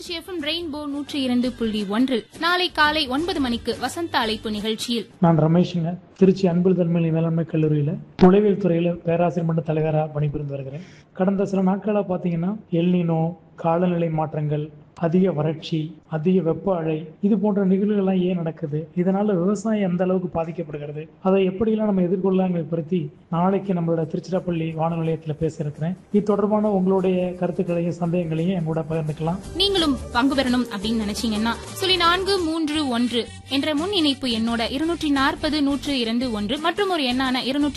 Trichy FM rainbow நூற்றி இரண்டு புள்ளி ஒன்றில் நாளை காலை ஒன்பது மணிக்கு வசந்த அழைப்பு நிகழ்ச்சியில் நான் ரமேஷுங்க திருச்சி அன்பு தன்மையில மேலாண்மை கல்லூரியில் உளவியல் துறையில் பேராசிரியர் மன்ற தலைவராக பணிபுரிந்து வருகிறேன் கடந்த சில நாட்களாக பார்த்தீங்கன்னா எல்னினோ காலநிலை மாற்றங்கள் அதிக வறட்சி அதிக வெப்ப அலை இது போன்ற நிகழ்வுகள்லாம் ஏன் நடக்குது இதனால விவசாயம் எந்த அளவுக்கு பாதிக்கப்படுகிறது அதை எப்படியெல்லாம் நம்ம எதிர்கொள்ளலாங்கிறத பற்றி நாளைக்கு நம்மளோட திருச்சிராப்பள்ளி வானொலி நிலையத்தில் பேச இருக்கிறேன் இது தொடர்பான உங்களுடைய கருத்துக்களையும் சந்தேகங்களையும் என் கூட பகிர்ந்துக்கலாம் நீங்களும் பங்கு பெறணும் அப்படின்னு நினைச்சீங்கன்னா சொல்லி நான்கு மூன்று ஒன்று என்ற முன் இணைப்பு எண்ணோட இருநூற்றி நாற்பது நூற்று இரண்டு ஒன்று மற்றும் ஒரு எண்ணான இருநூற்றி